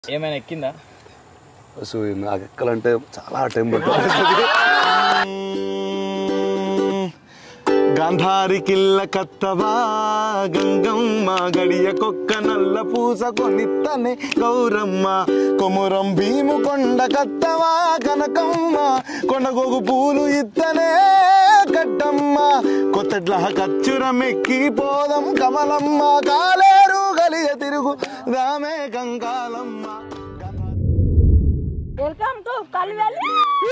ఏమైనా ఎక్కిందా సో నాకు ఎక్కాలంటే చాలా టైం పడుతుంది గాంధారి కిల్ల కత్తవా గంగమ్మ గడియ కొక్క నల్ల పూస కొనిత్తనే గౌరమ్మ కొమురం భీము కొండ కత్తవా కనకమ్మ కొండగోగు పూలు ఇత్తనే కట్టమ్మ కొత్తట్ల కచ్చురం ఎక్కి పోదం కమలమ్మ కాలేరు గలియ తిరుగు రామే గంగాలమ్మ వెల్కమ్ టు కల్వెల్లి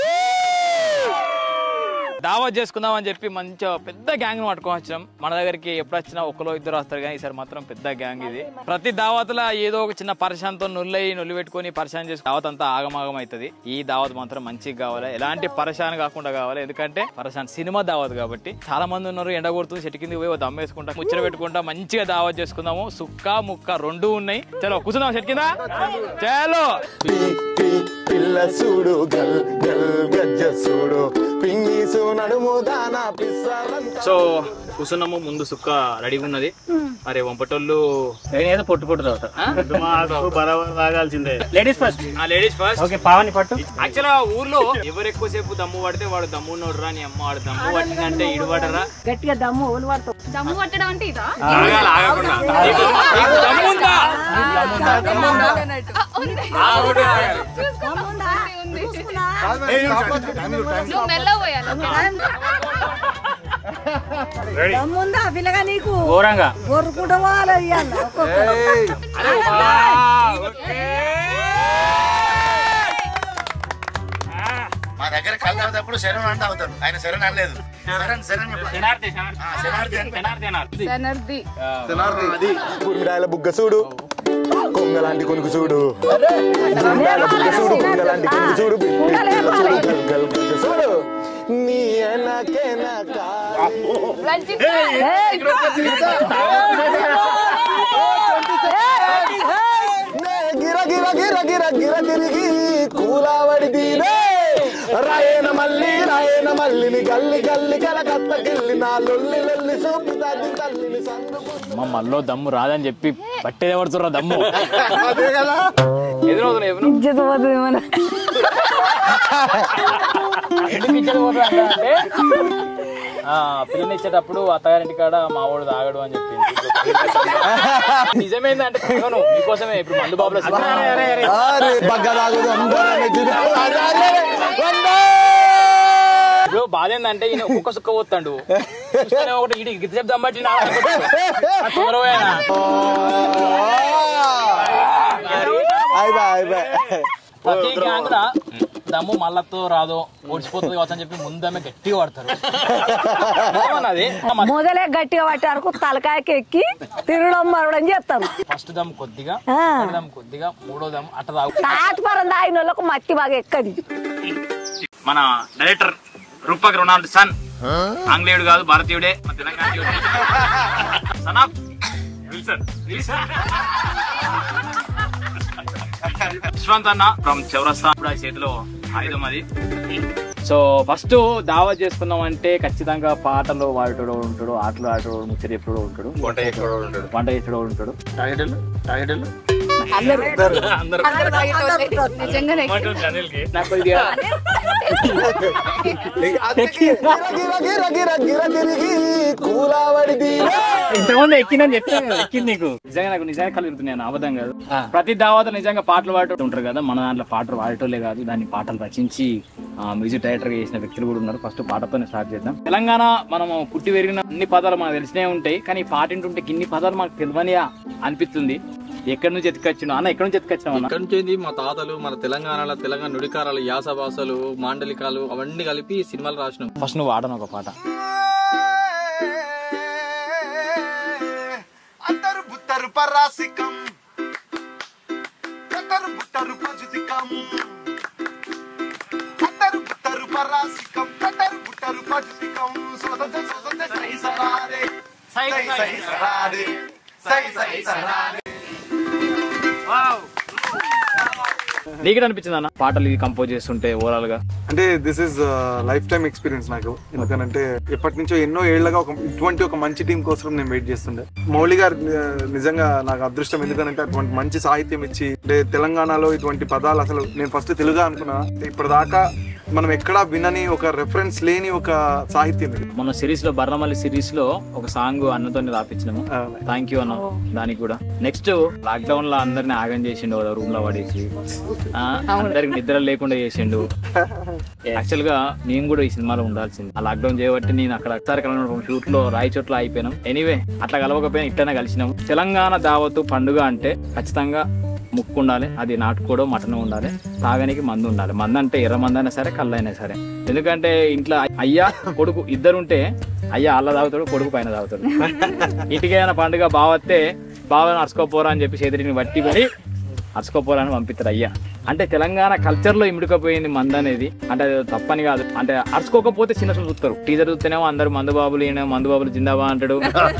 దావత్ చేసుకుందాం అని చెప్పి మంచిగా పెద్ద గ్యాంగ్ పట్టుకొని వచ్చాం మన దగ్గరికి ఎప్పుడు వచ్చినా ఒకలో ఇద్దరు వస్తారు కానీ ఈసారి మాత్రం పెద్ద గ్యాంగ్ ఇది ప్రతి దావత్లో ఏదో ఒక చిన్న పరిశాంతో నుల్లయి నుల్లి పెట్టుకొని పరిశాన్ చేసి దావత్ అంతా ఆగమాగం అవుతుంది ఈ దావత్ మాత్రం మంచిగా కావాలి ఎలాంటి పరిశాన్ కాకుండా కావాలి ఎందుకంటే పరిశాన్ సినిమా దావత్ కాబట్టి చాలా మంది ఉన్నారు ఎండ కొడుతుంది చెట్టు కింద పోయి ఓ దమ్ వేసుకుంటా ముచ్చట పెట్టుకుంటా మంచిగా దావత్ చేసుకుందాము సుక్క ముక్క రెండు ఉన్నాయి చలో కూర్చుందాం చెట్టు కింద చలో పి, పి, పిల్ల చూడు గల్ గల్ గజ్జ చూడు పింగీసు నడుము దానా పిస్సలంత సో కూర్చున్నాము ముందు సుక్క రెడీగా ఉన్నది అరే వంపటోళ్ళు నేనేదో పొట్టు పొట్టు తాగుతా బరాబర్ తాగాల్సిందే ladies first ladies first okay Pavani పట్టు యాక్చువల్ ఊర్లో ఎవరు ఎక్కువసేపు దమ్ము పడితే వాడు దమ్ము ఉన్నోడు రా నీ అమ్మ వాడు దమ్ము పట్టిందంటే ఇడు పడరా గట్టిగా దమ్ము ఓలు పడతావు దమ్ము పట్టడం అంటే ఇదా ఆగాలి, ఆగకుండా. నీకు- నీకు దమ్ము ఉందా? ఆ, ఉంది. ఆ, ఒకటి ఆగాలి. దమ్ముందా? ఉంది. చూసుకున్నా? నువ్వు మెల్లగా పోయాలి దమ్ముందా పిల్లగా నీకు ఘోరంగా కొరుకుంటూ పోవాలి ఇయ్యాల ఒక్కొక్కరు. అరే వా, ఓకే. మా దగ్గర కళ్ళు తాగేటప్పుడు శరణ్ అంటే అవుతారు ఆయన శరణ్ అనలేదు శరణ్ శరణ్ చెప్పాలి. శనార్థి, శనార్థి. ఆ, శరణార్థి అంటే శనార్థి, శనార్థి. సనర్ది గుండాల బుగ్గ చూడు కొంగలాంటి కొనుకు చూడు గుండాల బుగ్గ చూడు కొంగలాంటి కొనుకు చూడు కుండలు పిల్ల చూడు వేపాలి. గల్ గల్ గజ్జ చూడు నీ ఎనకెనక రంజిత్ నే గిర గిర గిర గిర గిర తిరిగి కూలావడి దీనే రాయన మల్లి రాయన మల్లిని గల్లి గల్లి కలకత్త గిల్లి నా లొల్లి లొల్లి సూపితాది తల్లిని సందుకు అమ్మ మళ్ళీ దమ్ము రాదని చెప్పి పట్టేదే పడుతుర్రా దమ్ము ఎదురవుతున్నాయి ఎవరు ఇజ్జత్ పోతుంది మన ఎందుకు ఇచ్చేది పోతుంది అంటే ఆ, పిల్లని ఇచ్చేటప్పుడు అత్తగారింటి కాడ మా వాడు తాగడు అని చెప్పింది నిజమేందంటే తాగను మీకోసమే ఇప్పుడు మందు బాబుల అరే బగ్గదాగుదు అందరూ ఇప్పుడు బాధ ఏంటంటే ఈయన ఒక్కొక్క సుక్క పోతాడు చూస్తేనే ఒకటి ఇటు గిత్త చెప్తాం బట్టి నా తొందరగా అయిపోయి అయిపోయి ప్రతి గ్యాంగ్ లా దమ్ము మళ్ళతో రాదో ఓడిచిపోతుంది కావచ్చు అని చెప్పి ముందమే గట్టిగా పడతారు ఏమన్నది మొదలే గట్టిగా పట్టారు తలకాయకి ఎక్కి తిరగడం మరవడం చేస్తారు ఫస్ట్ దమ్ కొద్దిగా ఆ. రెండో దమ్ కొద్దిగా మూడో దమ్ అట్ట తాగు తాటిపరం తాగిన వాళ్ళకు మట్టి బాగా ఎక్కది మన డైరెక్టర్ రూపక్ రొనాల్డ్ సన్ ఆంగ్లేయుడు కాదు భారతీయుడే మన Telangana son of Wilson Yashwant అన్న ఫ్రమ్ చౌరస్తా ఇప్పుడు ఆ చేతిలో ఆయుధం అది సో ఫస్ట్ దావత్ చేసుకున్నాం అంటే ఖచ్చితంగా పాటలు వాడేటోడు ఉంటాడు ఆటలు ఆడేటోడు ముచ్చట ఎప్పుడు ఉంటాడు వంట చేసేటోడు ఉంటాడు వంట చేసేటోడు ఉంటాడు నిజంగానే నాకు ఇది గిర గిర గిర గిర తిరిగి కూలావడి దీనే ఇంతకుముందు ఎక్కిందని చెప్పాను ఎక్కింది నీకు నిజంగా నాకు నిజంగా కలుగుతున్నాను అబద్ధం కాదు ప్రతి దావత నిజంగా పాటలు పాడుతూ ఉంటారు కదా మన దాంట్లో పాటలు పాడటోలే కాదు దాన్ని పాటలు రచించి మ్యూజిక్ డైరెక్టర్ గా చేసిన వ్యక్తులు కూడా ఉన్నారు ఫస్ట్ పాటతోనే స్టార్ట్ చేద్దాం తెలంగాణ మనము పుట్టి పెరిగిన అన్ని పదాలు మనకు తెలిసినే ఉంటాయి కానీ ఈ పాట వింటుంటే ఇన్ని పదాలు మనకు తెలియనియా అనిపిస్తుంది ఎక్కడి నుంచి ఎత్తుకొచ్చినా అన్న ఎక్కడి నుంచి ఎత్తుకొచ్చినావు అన్న ఇక్కడి నుంచి మా తాతలు మన తెలంగాణలో తెలంగాణ నుడికారాలు యాస భాషలు మాండలికాలు అవన్నీ కలిపి సినిమాలు రాసినాం ఫస్ట్ నువ్వు వాడను ఒక పాట అందరు బుట్టరు పరాసికం అందరు బుట్టరు పజుతికం అందరు బుట్టరు పరాసికం అందరు బుట్టరు పజుతికం సొదత సొదత సై సరారే సై సై సరారే సై సై సరారే నీకు అనిపించింది అన్న పాటలు కంపోజ్ చేస్తుంటే ఓవరాల్ గా అంటే this is life time experience నాకు ఎందుకనంటే ఎప్పటి నుంచో ఎన్నో ఏళ్లుగా ఒక ఇటువంటి ఒక మంచి టీం కోసం నేను వెయిట్ చేస్తుండే మౌలి గారు ఆ, నిజంగా నాకు అదృష్టం ఎందుకంటే అటువంటి మంచి సాహిత్యం ఇచ్చి అంటే తెలంగాణలో ఇటువంటి పదాలు అసలు నేను ఫస్ట్ తెలుగు అనుకున్నా ఇప్పటిదాకా మనం ఎక్కడా వినని ఒక రెఫరెన్స్ లేని ఒక సాహిత్యం ఇది మన సిరీస్ లో బర్రమల్లి సిరీస్ లో ఒక సాంగ్ అన్నతో రాపించినాము థ్యాంక్ యూ అన్న దానికి కూడా నెక్స్ట్ లాక్డౌన్ లో అందరిని ఆగం చేసిండు రూమ్ లో పడేసి ఆ, అందరికి నిద్ర లేకుండా చేసిండు యాక్చువల్ గా నేను కూడా ఈ సినిమాలో ఉండాల్సింది ఆ లాక్డౌన్ చేయబట్టి నేను అక్కడ ఒకసారి కలవడం షూట్ లో రాయచోట్ల అయిపోయినాం ఎనీవే అట్లా కలవకపోయినా ఇట్లనే కలిసినాం తెలంగాణ దావతు పండుగ అంటే ఖచ్చితంగా ముక్కు ఉండాలి అది నాటుకోవడం మటన్ ఉండాలి తాగనికి మందు ఉండాలి మందు అంటే ఎర్ర మందు అయినా సరే కళ్ళు అయినా సరే ఎందుకంటే ఇంట్లో అయ్యా కొడుకు ఇద్దరు ఉంటే అయ్యా అల్ల తాగుతాడు కొడుకు పైన తాగుతాడు ఇంటికైనా పండుగ బావత్తే బావ నడుచుకోపోరా అని చెప్పి చేతిని బట్టి పడి అరుచుకోపోరా అని పంపిస్తారు అయ్యా అంటే తెలంగాణ కల్చర్ లో ఇమిడికపోయింది మందు అనేది అంటే అది తప్పని కాదు అంటే అరుచుకోకపోతే చిన్న చూపు చూస్తారు టీజర్ చూస్తేనేమో అందరు మందు బాబులు ఈయన మందు బాబులు జిందాబా అంటాడు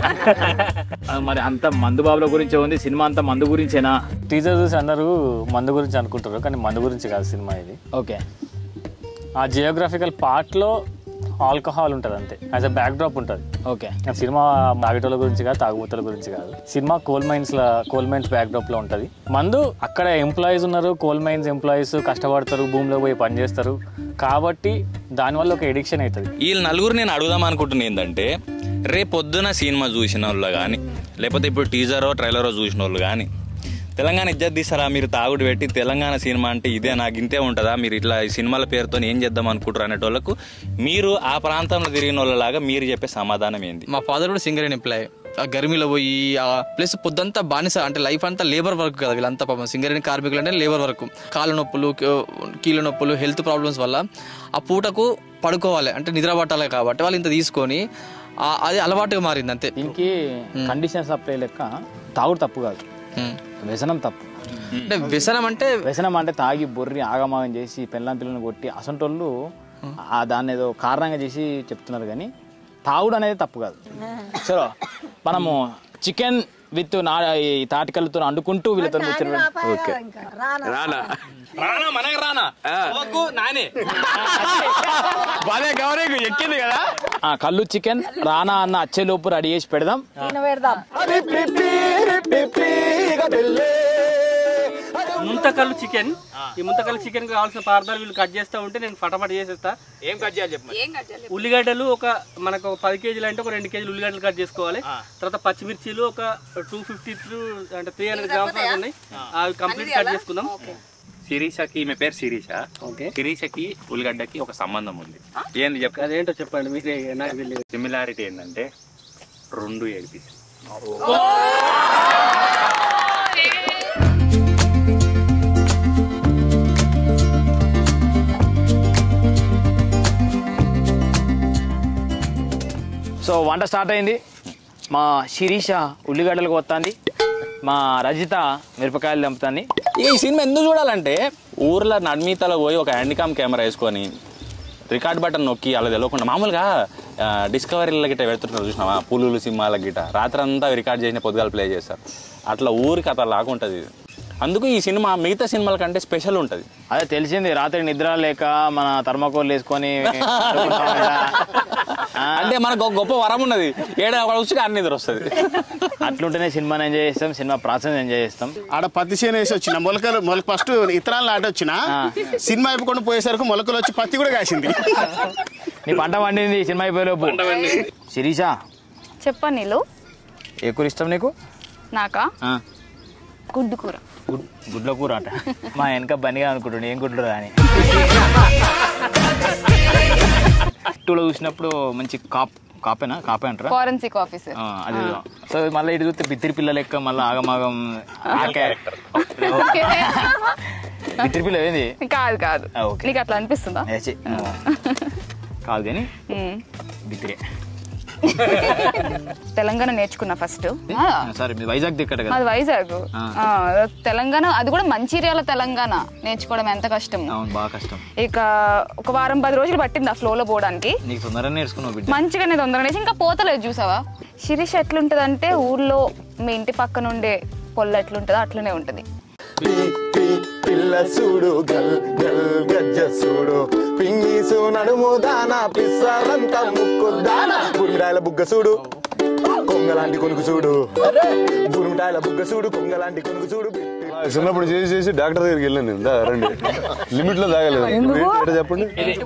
ఆ, మరి అంత మందు బాబుల గురించే ఉంది సినిమా అంతా మందు గురించేనా టీజర్ చూసి అందరూ మందు గురించి అనుకుంటారు కానీ మందు గురించి కాదు సినిమా ఇది ఓకే ఆ జియోగ్రఫికల్ పార్ట్లో ఆల్కహాల్ ఉంటుంది అంతే యాజ్ అ బ్యాక్ డ్రాప్ ఉంటుంది ఓకే ఆ సినిమా తాగేటోళ్ళ గురించి కాదు తాగుబోతుల గురించి కాదు సినిమా కోల్ మైన్స్ లా కోల్ మైన్స్ బ్యాక్ డ్రాప్ లో ఉంటుంది మందు అక్కడ ఎంప్లాయీస్ ఉన్నారు కోల్ మైన్స్ ఎంప్లాయీస్ కష్టపడతారు భూమిలో పోయి పని చేస్తారు కాబట్టి దానివల్ల ఒక ఎడిక్షన్ అవుతుంది వీళ్ళు నలుగురు నేను అడుగుదాం అనుకుంటున్నా ఏంటంటే రేపొద్దున సినిమా చూసిన వాళ్ళు కానీ లేకపోతే ఇప్పుడు టీజరో ట్రైలరో చూసిన వాళ్ళు కానీ తెలంగాణ ఇజ్జత్ తీస్తారా మీరు తాగుడు పెట్టి తెలంగాణ సినిమా అంటే ఇదే నాకు ఇంతే ఉంటుందా మీరు ఇట్లా ఈ సినిమాల పేరుతో ఏం చేద్దాం అనుకుంటారు అనేటోళ్ళకు మీరు ఆ ప్రాంతంలో తిరిగిన వాళ్ళలాగా మీరు చెప్పే సమాధానం ఏంది మా ఫాదర్ కూడా సింగర్ ఎంప్లాయ్ ఆ గర్మీలో పోయి ఆ ప్లస్ పొద్దంతా బానిస అంటే లైఫ్ అంతా లేబర్ వర్క్ కదా వీళ్ళంతా పాపం సింగరేణి కార్మికులు అంటే లేబర్ వర్క్ కాళ్ళ నొప్పులు కీ- కీళ్ళ నొప్పులు హెల్త్ ప్రాబ్లమ్స్ వల్ల ఆ పూటకు పడుకోవాలి అంటే నిద్ర పట్టాలి కాబట్టి వాళ్ళు ఇంత తీసుకొని ఆ- అది అలవాటుగా మారింది అంతే దీనికి కండిషన్ సప్లై లెక్క తాగుడు తప్పు కాదు ఉమ్. వ్యసనం తప్పు అంటే వ్యసనం అంటే వ్యసనం అంటే తాగి బొర్రి ఆగమాగం చేసి పెళ్ళాం పిల్లలను కొట్టి అసంటోళ్ళు ఆ దాన్ని ఏదో కారణంగా చేసి చెప్తున్నారు కానీ తాగుడు అనేది తప్పు కాదు సరే మనము చికెన్ విత్ నా ఈ తాటికలతో అండుకుంటూ వీళ్ళతో కూర్చొని ఓకే రానా రానా మనకి రానా నానే బాగా గౌరవ ఎక్కింది కదా ఆ కళ్ళు చికెన్ రానా అన్న అచ్చే లోపు రెడీ చేసి పెడదాం పెడదాం అది పిపి పిపి ఇక పెళ్ళే. ముంతకల్లు చికెన్ ఈ ముంతకల్లు చికెన్ కావాల్సిన పదార్థాలు వీళ్ళు కట్ చేస్తా ఉంటే నేను ఫటాఫట్ చేసేస్తా ఏం కట్ చేయాలి చెప్పు ఉల్లిగడ్డలు ఒక మనకు ఒక పది కేజీలు అంటే ఒక రెండు కేజీలు ఉల్లిగడ్డలు కట్ చేసుకోవాలి తర్వాత పచ్చిమిర్చీలు ఒక టూ ఫిఫ్టీ అంటే త్రీ హండ్రెడ్ గ్రామ్స్ దాకా ఉన్నాయి అవి కంప్లీట్ కట్ చేసుకుందాం శిరీషకి ఈమె పేరు శిరీష ఓకే శిరీషకి ఉల్లిగడ్డకి ఒక సంబంధం ఉంది ఏంది చెప్ప అదేంటో చెప్పండి మీరే నాకు తెలియదు సిమిలారిటీ ఏంటంటే రెండు ఏడిపి సో వంట స్టార్ట్ అయింది మా శిరీష ఉల్లిగడ్డలకు వస్తుంది మా రజిత మిరపకాయలు దంపుతుంది ఇక ఈ సినిమా ఎందుకు చూడాలంటే ఊర్లో నడ్మీతలో పోయి ఒక హ్యాండికామ్ కెమెరా వేసుకొని రికార్డ్ బటన్ నొక్కి అలా తెలియకుండా మామూలుగా ఆ, డిస్కవరీల గిట్ట పెడుతుంటారు చూసినావా పులులు సింహాల గిట్ట రాత్రి అంతా రికార్డ్ చేసిన పొద్దుగాలు ప్లే చేస్తారు అట్లా ఊరికి అట్లా లాగుంటుంది ఇది అందుకు ఈ సినిమా మిగతా సినిమాల కంటే స్పెషల్ ఉంటుంది అదే తెలిసింది రాత్రి నిద్ర లేక మన థర్మాకోల్ వేసుకొని పడుకుంటామంట. ఆ, అంటే మనకు ఒక గొప్ప వరం ఉన్నది ఏడా వచ్చి అన్ని నిద్ర వస్తుంది అట్లుంటేనే సినిమాని ఎంజాయ్ చేస్తాం సినిమా ప్రాసెస్ ఎంజాయ్ చేస్తాం ఆడ పత్తి చేను వేసి వచ్చిన మొలకలు మొలక ఫస్ట్ ఇతరాలు నాటి వచ్చిన సినిమా అయిపోకుండా పోయేసరికి మొలకలు వచ్చి పత్తి కూడా కాసింది నీ పంట పండింది సినిమా అయిపోయేలోపు శిరీష చెప్పండి నీళ్ళు ఏ కూర ఇష్టం నీకు నాకా ఆ, గుడ్డు కూర గుడ్ గుడ్ల కూర అంట మా వెనక బనిగా అనుకుంటుండే ఏం గుడ్లు అని టూలో చూసినప్పుడు మంచి కాప్ కాపేనా కాపే అంటారా ఫారెన్సిక్ ఆఫీసర్ ఆ, అది సో మళ్ళీ ఇటు చూస్తే బిత్తిరి పిల్ల లెక్క మళ్ళీ ఆగమాగం ఆ క్యారెక్టర్ బిత్తిరి పిల్ల ఏంది కాదు కాదు ఆ, ఓకే. నీకు అట్లా అనిపిస్తుందా ఏ, ఛీ, ఆ. కాదు కానీ ఉమ్. బిత్తిరే తెలంగాణ నేర్చుకున్నా ఫస్ట్ సరే మీ వైజాగ్ దిక్కట కదా మాది వైజాగ్ ఆ. ఆ, తెలంగాణ అది కూడా మంచిర్యాల తెలంగాణ నేర్చుకోవడం ఎంత కష్టం అవును బాగా కష్టం ఇక ఒక వారం పది రోజులు పట్టింది ఆ ఫ్లోలో పోవడానికి నీకు తొందరగా నేర్చుకున్నావు బిడ్డ మంచిగానే తొందరగా నేర్చి ఇంకా పోతలేదు చూసావా శిరీష్ ఎట్లుంటదంటే ఊర్లో మీ ఇంటి పక్కన ఉండే పొల్ల ఎట్లుంటుందో అట్లనే ఉంటది పి పి పిల్ల చూడు గల్ గల్ గజ్జ చూడు పింగీసు నడుము దానా పిస్సాలంతా ముక్కు దానా గురిమిడాయల బుగ్గ చూడు కొంగలాంటి కొనుకు చూడు గురిమిడాయల బుగ్గ చూడు కొంగలాంటి కొనుకు చూడు చిన్నప్పుడు చేసి చేసి డాక్టర్ దగ్గరికి వెళ్ళాను నేను దా, రండి లిమిట్ లో తాగలేదు ఏంటో చెప్పండి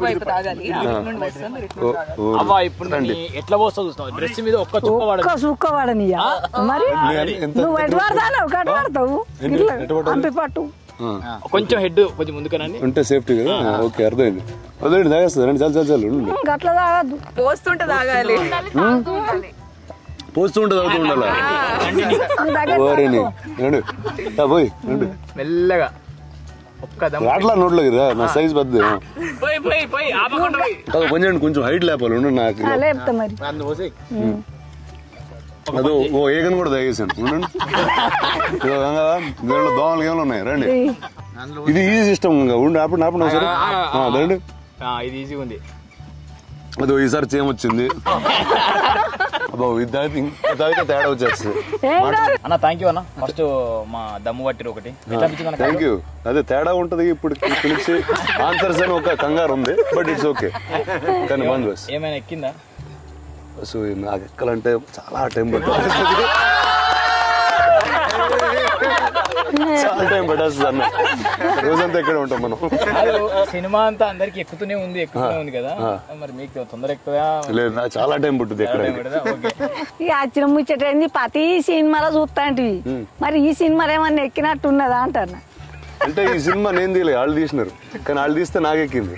ఓ, ఓ, అవ్వ ఇప్పుడు రండి నీ ఎట్లా పోస్తావు చూస్తావు డ్రెస్ మీద ఒక్క చుక్క ఒక్క పడదు సుక్క వాడనియా మరి నేను ఎంత- నువ్వు ఎటు పడతావు ఒక ఎటు పడతావు ఎన్ని- ఇట్లా ఎటు పట్టాలి? అంపి పట్టు ఆ, కొంచెం హెడ్ కొంచెం ముందుకనండి ఉంటే సేఫ్టీ కదా ఆ, ఓకే అర్థమైంది వదిలేండి తాగేస్తుంది రండి చాలు చాలు చాలు ఉండండి గట్ల తాగద్దు పోస్తుంటే తాగాలి పోస్తూ ఉంటుంది అవుతూ ఉండాలా దగ్గర ఓరేని రండి దా, పోయి రండి మెల్లగా ఒక్క దమ్ రాట్లా నోట్లోకి రా నా సైజ్ పెద్ద పోయి పోయి పోయి ఆపకుండా పోయి కాదు, కొంచెం కొంచెం హైట్ లేపాలి ఉండండి నాకు లేపుతా మరి అందు పోసి అదో ఓ ఏగన్ కూడా తాగేసాను ఉండండి ఇదో కదా దీనిలో దోమలు ఏమైనా ఉన్నాయి రండి ఇది ఈజీ సిస్టమ్ ఇంకా ఉండి ఆపండి ఆపండి ఒకసారి ఆ, రండి ఆ, ఇది ఈజీగా ఉంది అదో ఈసారి చేయం వచ్చింది అబ్బో ఇది తాగితే ఇంకా తాగితే తేడా వచ్చేస్తుంది అన్న థ్యాంక్ యూ అన్న ఫస్ట్ మా దమ్ము పట్టిరు ఒకటి ఎట్లా అనిపించింది అన్న థ్యాంక్ యూ అదే తేడా ఉంటది ఇప్పుడు పిలిచి ఆన్సర్స్ అని ఒక కంగారు ఉంది బట్ ఇట్స్ ఓకే కానీ వన్ బస్ ఏమైనా ఎక్కిందా సో నాకు ఎక్కాలంటే చాలా టైం పడుతుంది చాలా టైం పట్టేస్తుంది అన్న రోజంతా ఎక్కడ ఉంటాం మనం కాదు, సినిమా అంతా అందరికి ఎక్కుతూనే ఉంది ఎక్కుతూనే ఉంది కదా మరి మీకు తొందర ఎక్కుతుందా లేదు నాకు చాలా టైం పట్టుద్ది ఎక్కడ ఓకే ఇక వచ్చిన ముచ్చట ఏంది ప్రతి సినిమాలో చూస్తాంటివి మరి ఈ సినిమాలో ఏమన్నా ఎక్కినట్టున్నదా అంటారు అంటే ఈ సినిమా నేను తీయలే వాళ్ళు తీసినారు కానీ వాళ్ళు తీస్తే నాకెక్కింది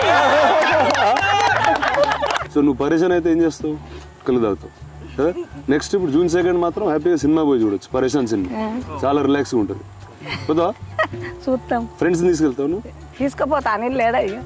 సో నువ్వు పరేషాన్ అయితే ఏం చేస్తావు కళ్ళు తాగుతావు కదా నెక్స్ట్ ఇప్పుడు జూన్ సెకండ్ మాత్రం హ్యాపీగా సినిమా పోయి చూడొచ్చు పరేషాన్ సినిమా చాలా రిలాక్స్గా ఉంటుంది పోతావా చూస్తాం ఫ్రెండ్స్ తీసుకెళ్తావు నువ్వు తీసుకుపోతా అనిల్ లేడా ఇక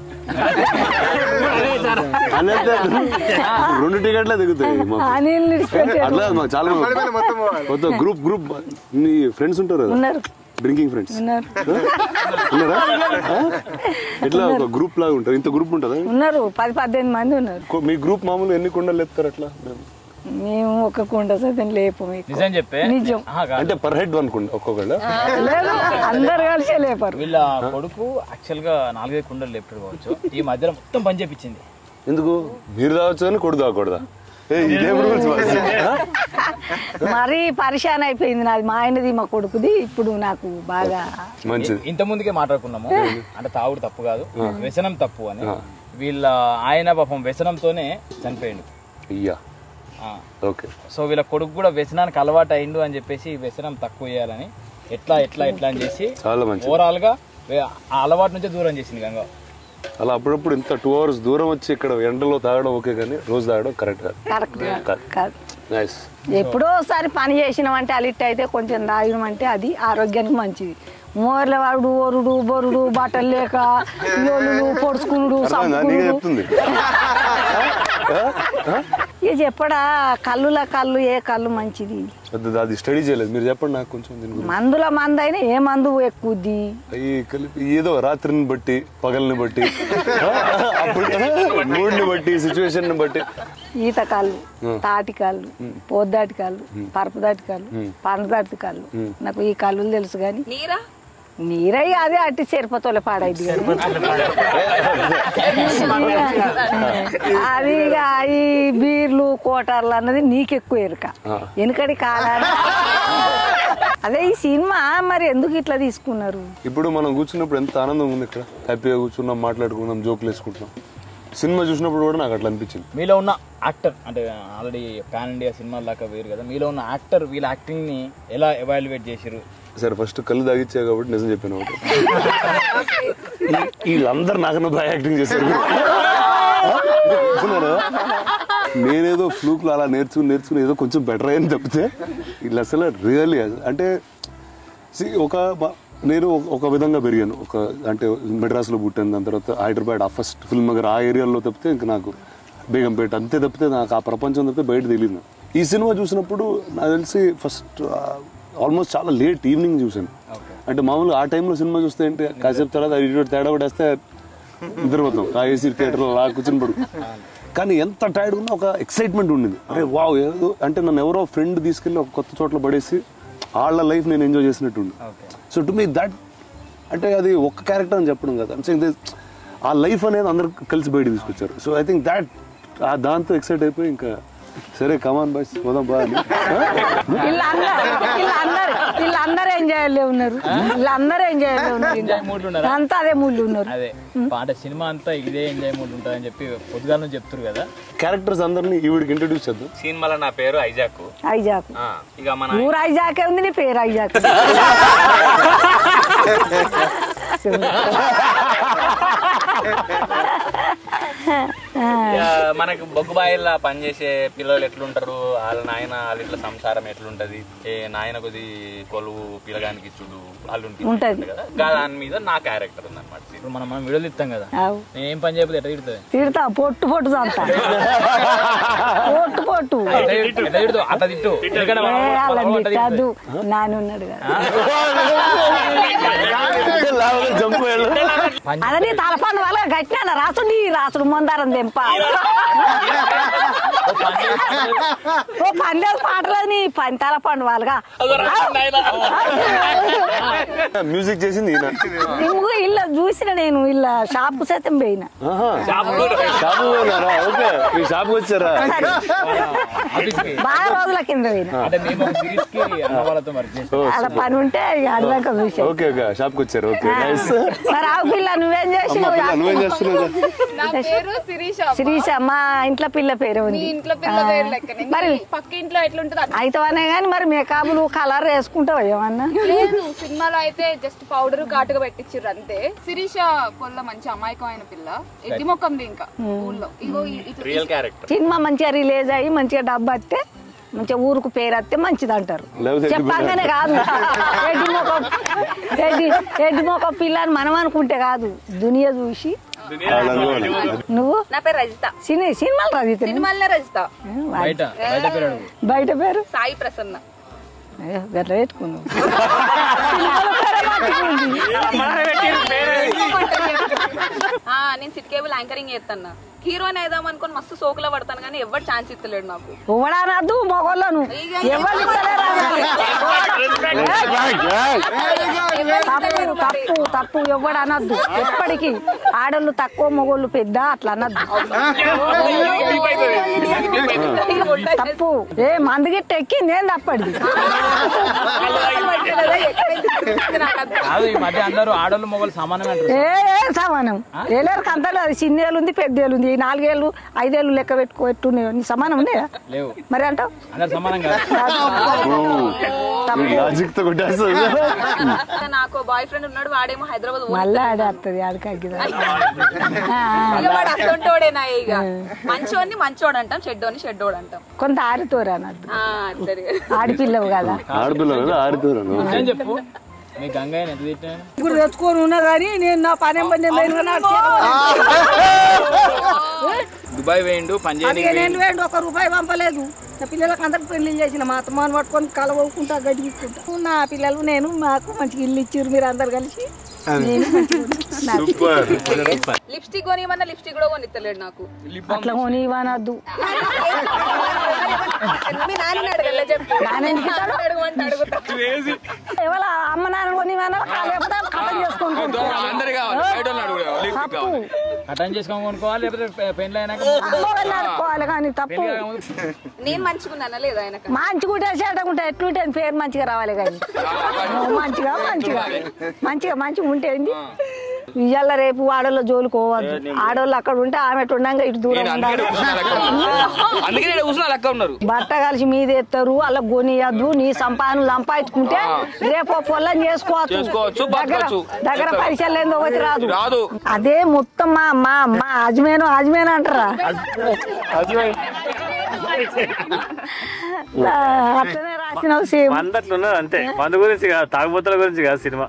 అనేది రెండు టికెట్లే దిగుతాయి మాకు అనిల్ విడిచిపెట్టాడు. అట్లా మాకు చాలా కొత్త గ్రూప్ గ్రూప్ నీ ఫ్రెండ్స్ ఉంటారు కదా ఉన్నారు డ్రింకింగ్ ఫ్రెండ్స్ ఉన్నారు ఉన్నారా ఆ? ఎట్లా ఒక గ్రూప్ లాగా ఉంటారు ఇంత గ్రూప్ ఉంటుందా ఉన్నారు పది పద్దెనిమిది మంది ఉన్నారు కో- మీ గ్రూప్ మామూలు ఎన్ని కుండలు ఎత్తారు అట్లా మేము ఒక కుండ సైతం లేపు మీకు నిజం చెప్పే నిజం ఆహా, కాదు. అంటే పర్ హెడ్ అనుకుంటా ఒక్కొక్కళ్ళ లేదు అందరు కలిసే లేపారు వీళ్ళ కొడుకు యాక్చువల్ గా నాలుగైదు కుండలు లేపుడు కావచ్చు ఈ మధ్యలో మొత్తం పని చేపించింది ఎందుకు మీరు తాగొచ్చు కానీ కొడు తాగకూడదా ఏ ఇదేం రూల్స్ మరీ పరిశాన్ అయిపోయింది నాది మా ఆయనది మా కొడుకుది ఇప్పుడు నాకు బాగా మంచిది ఇంత ముందుకే మాట్లాడుకున్నాము అంటే తాగుడు తప్పు కాదు వ్యసనం తప్పు అని వీళ్ళ ఆయన పాపం వ్యసనంతోనే చనిపోయిండు అయ్యా ఆ. ఓకే సో వీళ్ళ కొడుకు కూడా వ్యసనానికి అలవాటు అయిండు అని చెప్పేసి ఈ వ్యసనం తక్కువ చేయాలని ఎట్లా ఎట్లా ఎట్లా అని చేసి చాలా మంచిది ఓవరాల్ గా వే- ఆ అలవాటు నుంచే దూరం చేసింది గంగ అలా అప్పుడప్పుడు ఇంత టూ అవర్స్ దూరం వచ్చి ఇక్కడ ఎండలో తాగడం ఓకే కానీ రోజు తాగడం కరెక్ట్ కాదు కరెక్ట్ కాదు నైస్ ఎప్పుడో ఒకసారి పని చేసినామంటే అలిట్ అయితే కొంచెం తాగినామంటే అది ఆరోగ్యానికి మంచిది మోర్ల వాడు ఓరుడు బొరుడు బట్టలు లేక లోలుడు పొడుచుకునుడు అర్థమైందా నీకే సంపుకునుడు చెప్తుంది ఇక చెప్పడా కళ్ళుల కళ్ళు ఏ కళ్ళు మంచిది అది- అది స్టడీ చేయలేదు మీరు చెప్పండి నాకు కొంచెం దీని గురించి మందుల మందు అయినా ఏ మందు ఎక్కుద్ది అవి కలిపి ఏదో రాత్రిని బట్టి పగల్ని బట్టి మూడ్ని బట్టి సిచ్యువేషన్ ని బట్టి ఈత కాళ్ళు తాటి కాళ్ళు పోద్దాటి కాళ్ళు పరపదాటి కాళ్ళు పండదాటి కాళ్ళు నాకు ఈ కళ్ళు తెలుసు కానీ నీరా నీరై అదే అట్టి చేరిపోతోలే పాడైంది అది ఇక ఈ బీర్లు కోటర్లు అన్నది నీకెక్కువ ఎరుక వెనుకడి కాలాడ అదే ఈ సినిమా మరి ఎందుకు ఇట్లా తీసుకున్నారు ఇప్పుడు మనం కూర్చున్నప్పుడు ఎంత ఆనందం ఉంది ఇక్కడ హ్యాపీగా కూర్చున్నాం మాట్లాడుకున్నాం జోకులు వేసుకుంటున్నాం సినిమా చూసినప్పుడు కూడా నాకు అట్లా అనిపించింది మీలో ఉన్న యాక్టర్ అంటే ఆల్రెడీ పాన్ ఇండియా సినిమాల దాకా వేరు కదా మీలో ఉన్న యాక్టర్ వీళ్ళ యాక్టింగ్ ని ఎలా ఎవాల్యుయేట్ చేసిరు సరే ఫస్ట్ కళ్ళు తాగిచ్చా కాబట్టి నిజం చెప్పాను ఒకటి ఈ- వీళ్ళందరూ నాకన్నా బాగా యాక్టింగ్ చేశారు చూస్తున్నారా? నేనేదో ఫ్లూక్ లో అలా నేర్చుకుని నేర్చుకుని ఏదో కొంచెం బెటర్ అయ్యని తప్పితే వీళ్ళు అసలు రియల్లీ అంటే see, ఒక బ- నేను ఒక- ఒక విధంగా పెరిగాను ఒక అంటే మెడ్రాస్లో పుట్టాను దాని తర్వాత హైదరాబాద్ ఆ ఫస్ట్ ఫిల్మ్ నగర్ ఆ ఏరియాలో తప్పితే ఇంకా నాకు బేగంపేట అంతే తప్పితే నాకు ఆ ప్రపంచం తప్పితే బయట తెలియదు నాకు. ఈ సినిమా చూసినప్పుడు నాకు తెలిసి ఫస్ట్ ఆల్మోస్ట్ చాలా లేట్ ఈవినింగ్ చూసాను అంటే మామూలుగా ఆ టైంలో సినిమా చూస్తే ఏంటి కాసేపు తర్వాత ఇటు తేడా పడేస్తే నిద్రపోతాం ఆ ఏసీ థియేటర్లో అలా కూర్చొని పడు కానీ ఎంత టైర్డ్ ఉన్నా ఒక ఎక్సైట్మెంట్ ఉండింది అరే వావ్ ఏదో అంటే నన్ను ఎవరో ఫ్రెండ్ తీసుకెళ్ళి ఒక కొత్త చోట్ల పడేసి వాళ్ళ లైఫ్ నేను ఎంజాయ్ చేసినట్టు సో టు మీ దట్ అంటే అది ఒక్క క్యారెక్టర్ అని చెప్పడం కదా I'm saying this- ఆ లైఫ్ అనేది అందరు కలిసి బయట తీసుకొచ్చారు సో ఐ థింక్ దాట్ దాంతో ఎక్సైట్ అయిపోయి ఇంకా సరే కమాన్ బాయ్స్ పోదాం బా అని వీళ్ళందరూ వీళ్ళందరూ వీళ్ళందరూ ఎంజాయ్ ఉన్నారు వీళ్ళందరూ ఎంజాయ్ ఉన్నారు ఇంకా. మూడ్లు ఉన్నారా? అంతా అదే మూళ్ళు ఉన్నారు అదే పాట సినిమా అంతా ఇదే ఎంజాయ్ మూడ్ ఉంటుంది అని చెప్పి పొద్దుగాల నుంచి చెప్తారు కదా క్యారెక్టర్స్ అందరినీ ఈవిడికి ఇంట్రడ్యూస్ చేద్దాం సినిమాలో నా పేరు ఐజాక్ ఐజాక్ ఆ, ఇక మన ఊరు ఐజాకే ఉంది నీ పేరు ఐజాక్ ఇక మనకు బొగ్గుబాయిలా పనిచేసే పిల్లలు ఎట్లుంటారు వాళ్ళ నాయన వాళ్ళ ఇట్లా సంసారం ఎట్లుంటది ఏ నాయన కొద్ది కొలువు పిల్లగానికి ఇచ్చుడు వాళ్ళు ఉంటది. ఉంటుంది కదా గా దాని మీద నా క్యారెక్టర్ ఉందన్నమాట ఇప్పుడు మనం మనం వీడియోలు ఇస్తాం కదా ఆవు. నేను ఏం పని చేయకపోతే ఎట్లా తిడుతుంది తిడతా పొట్టు పొట్టు చంతా పొట్టు పొట్టు ఎట్లా తిడుతూ- ఎట్లా తిడుతూ? అట్లా తిట్టు ఎందుకంటే ఏ, మనం- అలా మనం అట్లా తిట్టద్దు తిడుతుంది. నాని ఉన్నాడు కదా జంప్ అదని తలపండు వాళ్ళ గట్టిన రాసుడు ఈ రాసుడు మందారం దెంప ఓ పండేది పాటలేదు నీ పని తలపండు వాళ్ళగా మ్యూజిక్ చేసింది ఈయన నువ్వు ఇల్లు చూసిన నేను ఇల్లు షాప్ సైతం పోయిన ఆహా. షాపు పోయినారా ఓకే మీ షాప్కి వచ్చారా ఆఫీస్కి. బాగా రోజుల కింద పోయిన అంటే మేము ఒక సిరీస్ కి అన్న వాళ్ళతో వర్క్ చేస్తాం ఓ, అలా పని ఉంటే ఇక అన్నాక చూసా ఓకే ఓకే షాప్కి వచ్చారు ఓకే నైస్ మరి ఆ పిల్ల నువ్వేం అమ్మ పిల్ల నువ్వేం చేసి చేస్తున్నావు నా పేరు శిరీష అమ్మ. శిరీష మా ఇంట్లో పిల్ల పేరు మీ ఉంది ఇంట్లో పిల్ల పేరు లెక్కనే మరి మీ పక్క ఇంట్లో ఎట్లుంటది అట్లా అయితేనే కానీ మరి మేకప్లు కలర్ వేసుకుంటావు ఏమన్నా లేదు సినిమాలో అయితే జస్ట్ పౌడర్ ఘాటుగా పెట్టించారు అంతే శిరీష పొల్ల మంచి అమాయకమైన పిల్ల ఎట్టి మొక్కంది ఇంకా ఊళ్ళో ఇగో ఈ- ఇట్లా రియల్ క్యారెక్టర్ సినిమా మంచిగా రిలీజ్ అయ్యి మంచిగా డబ్బు వస్తే మంచిగా ఊరుకు పేరు వస్తే మంచిది అంటారు లేకపోతే ఎడ్డి చెప్పంగానే కాదు ఎడ్డి మొక్క ఎడ్డి ఎడ్డి మొక్క పిల్ల అని మనం అనుకుంటే కాదు దునియా చూసి నువ్వు నా పేరు రజిత సినీ సినిమాలు రజిత సినిమాలనే రజిత బయట బయట పేరు అడుగు. బయట పేరు సాయి ప్రసన్న అయ్యో, గట్ల పెట్టుకున్నావు ఆ, నేను సిట్ కేబుల్ యాంకరింగ్ చేస్తాను హీరోయిన్ అయిదాం అనుకుని మస్తు సోకులో పడతాను కానీ ఎవరు ఛాన్స్ ఇస్తలేడు నాకు ఎవడనద్దు మొగోళ్ళను ఎవరు ఇస్తలేరు అనాలి. తప్పు తప్పు తప్పు ఎవడు అనద్దు ఎప్పటికీ ఆడోళ్ళు తక్కువ మొగోళ్ళు పెద్ద అట్లా అనద్దు తప్పు ఏ మందుగిట్ట ఎక్కింది ఏం తప్పడిది కాదు ఈ మధ్య అందరూ ఆడోళ్ళు మొగలు సమానమే అంటారు ఏ ఏ సమానం ఏలేరు కంతలు అది చిన్నేళ్ళు ఉంది పెద్దేళ్ళు ఉంది ఈ నాలుగేళ్ళు ఐదేళ్ళు లెక్క పెట్టుకో ఎట్టున్నాయి నీ సమానం ఉన్నాయా లేవు మరి అంటావు అందరు సమానం కాదు లాజిక్ తో కొట్టేస్తుంది నాకు బాయ్ ఫ్రెండ్ ఉన్నాడు వాడేమో హైదరాబాద్ ఊరు. మళ్ళా ఆడేస్తుంది ఆడికి అగ్గిదా ఇక వాడు అసంటోడేనా ఇక మంచోడిని మంచోడు అంటాం చెడ్డోని చెడ్డోడు అంటాం కొంత ఆరితోరు అనద్దు ఆ, అట్లనే. ఆడిపిల్లవు కదా ఆడపిల్లలు ఆడుతున్నారు ఏం చెప్పు మీ గంగయ్య ఎంత తిట్టాను ఇప్పుడు తెచ్చుకొని ఉన్నా కానీ నేను నా పని ఏం పని దుబాయ్ వేయండు పని చేయడానికి నేను వేయండి ఒక రూపాయి పంపలేదు నా పిల్లలకు అందరికి పెళ్లి చేసిన మా అత్తమ్మని పట్టుకొని కలవకుంటా గడిపించుకుంటా నా పిల్లలు నేను మాకు మంచిగా ఇల్లు ఇచ్చారు మీరు అందరు కలిసి నేను మంచిగా ఉన్నా. నాకు లిప్స్టిక్ కొనియమన్నా లిప్స్టిక్ కూడా కొనిస్తలేడు నాకు అట్లా కొని ఇవ్వనద్దు మీ నాన్న అడగలే చెప్పు నాన్న ఎందుకు ఇస్తాడు? అడగమంటే అడుగుతా ఎవరు అమ్మ నాన్న కొని ఇవ్వనా లేకపోతే కథం చేసుకుంటా అందరు కావాలి బయట వాళ్ళు అడుగు లిఫ్ట్ కావాలి అటెండ్ చేసుకొని కొనుక్కోవాలి లేకపోతే పెళ్ళి అయినాక అమ్మవారిని అనుకోవాలి కానీ తప్పు నేను మంచిగున్నానా లేదా ఆయనక మంచిగుంటే చెడ్డగుంటే ఎట్లుంటే పేరు మంచిగా రావాలి కానీ నువ్వు మంచిగా మంచిగా మంచిగా మంచిగా ఉంటే ఏంది ఇవాళ రేపు ఆడోళ్ళ జోలికి పోవద్దు ఆడోళ్ళు అక్కడ ఉంటే ఆమె ఎటు ఉండంగా ఇటు దూరం ఉండాలి అందుకే నేను కూర్చున్నా లెక్క ఉన్నారు బట్ట కలిసి మీద ఎత్తారు అలా కొనియద్దు నీ సంపాదన సంపాదించుకుంటే రేపు పొలం చేసుకోవచ్చు చేసుకోవచ్చు, దగ్గర బతకచ్చు. దగ్గర పైసలు ఏందో ఒకటి రాదు రాదు. అదే మొత్తం మా మా మా అజ్మేను అజ్మేన్ అంటారా ఆ, అట్లనే రాసినావు సేమ్ మంద అట్లా ఉన్నది అంతే మందు గురించి కాదు తాగుబోతుల గురించి కాదు సినిమా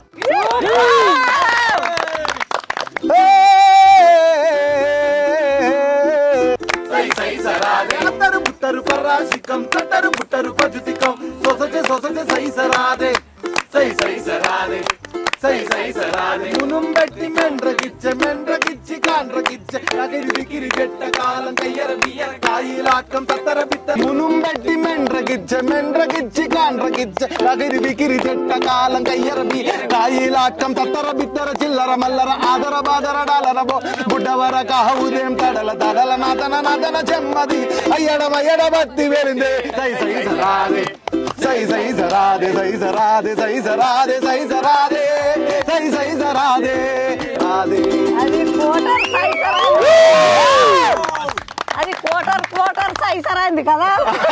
అందరు బుట్టరు పరాశికం తట్టరు బుట్టరు పజుతికం సొసచే సొసచే సై సరాదే సై సై సరాదే సై సై సరాదే మునుం పెట్టి మెండ్రగిచ్చే మెండ్రగిచ్చి కాండ్రగిచ్చే నగిరి వికిరి గెట్ట కాలం కయ్యర బియ్యర కాయిలాటం తత్తర బిత్త మునుం పెట్టి మెండ్రగిచ్చే మెండ్రగిచ్చి కాండ్ర గిచ్చ రగిరి బికిరి చెట్ట కాలం కయ్యర బి కాయిలాటం తత్తర బిత్తర చిల్లర మల్లర ఆదర బాదర డాలర బో బుడ్డవర కాహుదేం తడల తడల నాతన నాతన చెమ్మది అయ్యడ మయ్యడ బత్తి వెరిందే సై సై సరాదే సై సై సరాదే సై సరాదే సై సరాదే సై సరాదే సై సై సరాదే రాదే అది కోటర్ సైసరా అది కోటర్ కోటర్ సైసరా అయింది కదా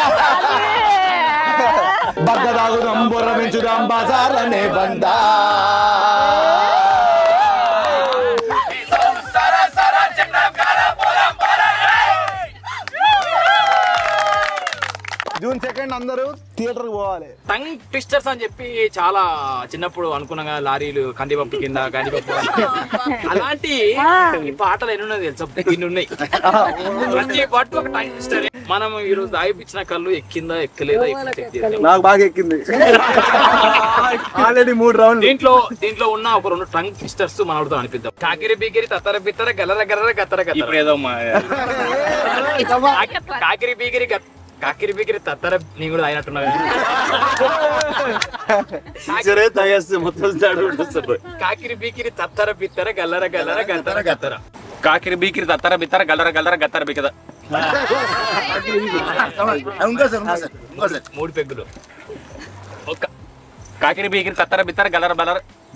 బగ్గదాగుదాం బుర్ర పెంచుదాం బజార్లనే బందా జూన్ సెకండ్ అందరూ థియేటర్ పోవాలి టంగ్ ట్విస్టర్స్ అని చెప్పి చాలా చిన్నప్పుడు అనుకున్నాం కదా లారీలు కందిపప్పు కింద కందిపప్పు అలాంటి ఈ పాటలు ఎన్ని ఉన్నాయి తెలుసా ఇన్ని ఉన్నాయి ప్రతి పాట ఒక టంగ్ ట్విస్టర్ మనం ఈ రోజు దాగిపించిన కళ్ళు ఎక్కిందా ఎక్కలేదా ఇప్పుడు check చేద్దాం. నాకు బాగా ఎక్కింది ఆల్రెడీ మూడు రౌండ్ దీంట్లో దీంట్లో ఉన్న ఒక రెండు టంగ్ ట్విస్టర్స్ మనతో అనిపిద్దాం కాకిరి బీకిరి తత్తర బిత్తర గల్లర గల్లర గత్తర గత్తర ఏదో కాకి- కాకిరి బీకిరి గత్- కాకిరి బీకిరి తత్తర నీ కూడా అయినట్టున్నా సరే తాగేస్తే మొత్తం తేడా ఉంటుంది కాకిరి బీకిరి తత్తర బిత్తర గల్లర గల్లర గత్తర గత్తర కాకిరి బీకిరి తత్తర బిత్తర గల్లర గల్లర గత్తర బికద ఇంకో సార్ ఇంకో సార్ ఇంకో సార్ మూడు పెగ్గులు కాకిరి బీకిరి తత్తర బిత్తర గల్లర బల్లర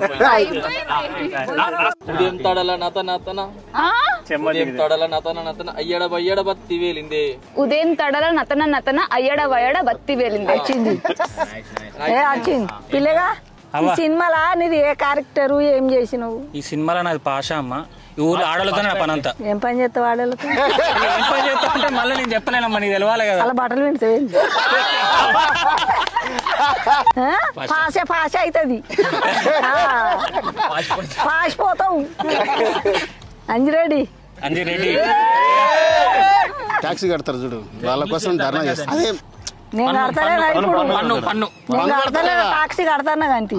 ఉదయం తడల నత నతన ఉదయం తడల నతన నతన అయ్యడ బయ్యడ బత్తి వేలిందే ఉదయం తడల నతన నతన అయ్యడ వయడ బత్తి వేలింది వచ్చింది ఏ వచ్చింది పిల్లగా ఈ సినిమాలా నీది ఏ క్యారెక్టర్ ఏం చేసినావు ఈ సినిమాలో నాది పాష అమ్మ ఈ ఊర్లో ఆడలతో నా పని అంతా ఏం పని చేస్తావు వాళ్ళతో ఏం పని చేస్తా అంటే మళ్ళీ నేను చెప్పలేనమ్మా నీకు తెలవాలి కదా అలా బట్టలు వింటావు పాసే పాస అవుతుంది పాసిపోతావు అంజిరెడ్డి అంజీ రెడ్డి ట్యాక్సీ కడతారు చూడు వాళ్ళ కోసం ధర్నా చేస్తారు అదే నేను కడతానే ఇప్పుడు పన్ను పన్ను నేను కడతానే టాక్సీ కడతాను కంటి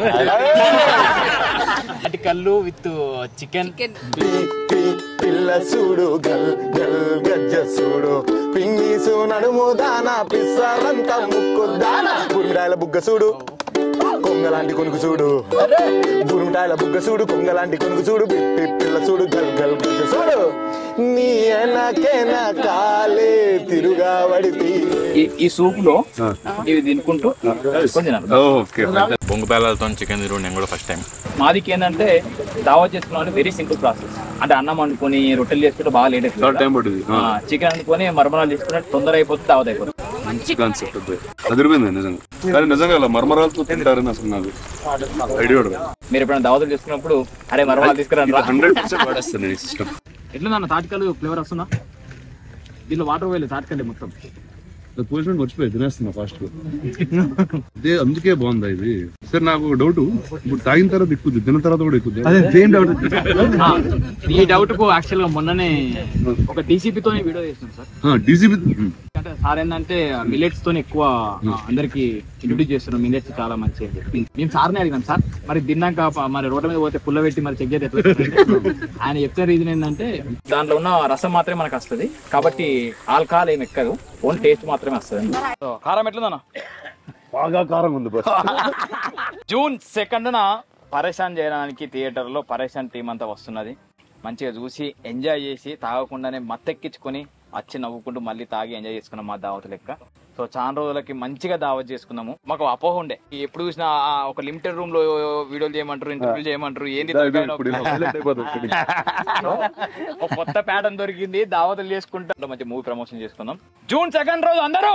అటు కళ్ళు విత్ చికెన్ పిల్ల చూడు గల్ గల్ గజ్జ చూడు పింగీసు నడుము దానా పిస్సాలంతా ముక్కు దానా గురుమిటాయల బుగ్గ చూడు కొంగలాంటి కొనుకు చూడు గురుమిటాయల బుగ్గ చూడు కొంగలాంటి కొనుకు చూడు పిప్పి పిల్ల చూడు గల్ గల్ గజ్జ చూడు నీ ఎనకెన కాలే తిరుగా వడిపి ఈ సూప్ లో ఇవి తినుకుంటూ కొంచెం ఓకే బొంగు పేలలతో చికెన్ తిరుగు నేను కూడా ఫస్ట్ టైం మాదికి ఏంటంటే దావత్ చేసుకున్నాం వెరీ సింపుల్ ప్రాసెస్ అంటే అన్నం వండుకొని రొట్టెలు చేసుకుంటే బాగా లేట్ చాలా టైం పడుతుంది ఆ. చికెన్ అనుకొని మరమరాలు చేసుకుంటే తొందర అయిపోతుంది దావత్ అయిపోతుంది మంచి కాన్సెప్ట్ అది అదిరిపోయింది నిజంగా కానీ నిజంగా అలా మర్మరాలతో తింటారని అసలు నాకు ఐడియా కూడా మీరు ఎప్పుడైనా దావతులు చేసుకున్నప్పుడు అరే మరమరాలు తీసుకురా హండ్రెడ్ పర్సెంట్ వాడేస్తాను నేను ఈ సిస్టమ్ ఎట్లా నాన్న తాటికలు ఫ్లేవర్ వస్తుందా దీనిలో వాటర్ పోయలేదు తాటికండి మొత్తం పోషన్ మర్చిపోయి తినేస్తున్నా ఫాస్ట్ అదే అందుకే బాగుందా ఇది సార్ నాకు డౌట్ ఇప్పుడు తాగిన తర్వాత ఎక్కుద్ది తిన్న తర్వాత కూడా ఎక్కుద్ది అదే సేమ్ డౌట్ ఈ డౌట్ కు యాక్చువల్ గా మొన్ననే ఒక డీసీపీ తోనే వీడియో చేస్తున్నాం సార్ డీసీబీ అంటే సార్ ఏంటంటే మిల్లెట్స్ తోని ఎక్కువ ఆ, అందరికి ఇంట్రొడ్యూస్ చేస్తున్నాం మిల్లెట్స్ చాలా మంచి అని చెప్పి మేము సార్నే అడిగాం సార్ మరి తిన్నాక ప- మరి రోడ్డు మీద పోతే పుల్ల పెట్టి మరి చెక్ చేస్తే ఎట్లా వస్తుంది? ఆయన చెప్తే రీజన్ ఏంటంటే దాంట్లో ఉన్న రసం మాత్రమే మనకు వస్తుంది కాబట్టి ఆల్కహాల్ ఏమి ఎక్కదు ఓన్ టేస్ట్ మాత్రమే వస్తుంది సో, కారం ఎట్లుందన్నా బాగా కారం ఉంది బస్ జూన్ సెకండ్న పరేషాన్ చేయడానికి థియేటర్లో పరేషాన్ టీం అంతా వస్తున్నది మంచిగా చూసి ఎంజాయ్ చేసి తాగకుండానే మత్తెక్కించుకొని వచ్చి నవ్వుకుంటూ మళ్ళీ తాగి ఎంజాయ్ చేసుకున్నాం మా దావత్ లెక్క సో చాలా రోజులకి మంచిగా దావత్ చేసుకున్నాము మాకు అపోహ ఉండే ఎప్పుడు చూసినా ఆ ఒక లిమిటెడ్ రూమ్ లో వీడియోలు చేయమంటారు ఇంటర్వ్యూ చేయమంటారు ఏంది తలకాయ ఇప్పుడు ఇలా highlight అయిపోతుంది. సో, ఒక కొత్త ప్యాటర్న్ దొరికింది దావతులు చేసుకుంటా మంచి మూవీ ప్రమోషన్ చేసుకుందాం జూన్ సెకండ్ రోజు అందరూ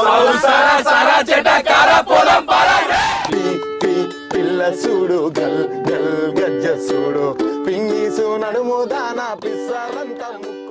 పిల్ల చూడు గల్ గల్ గజ్జ చూడు పింగీసు నడుము దానా పిస్సాలంతా ముక్కు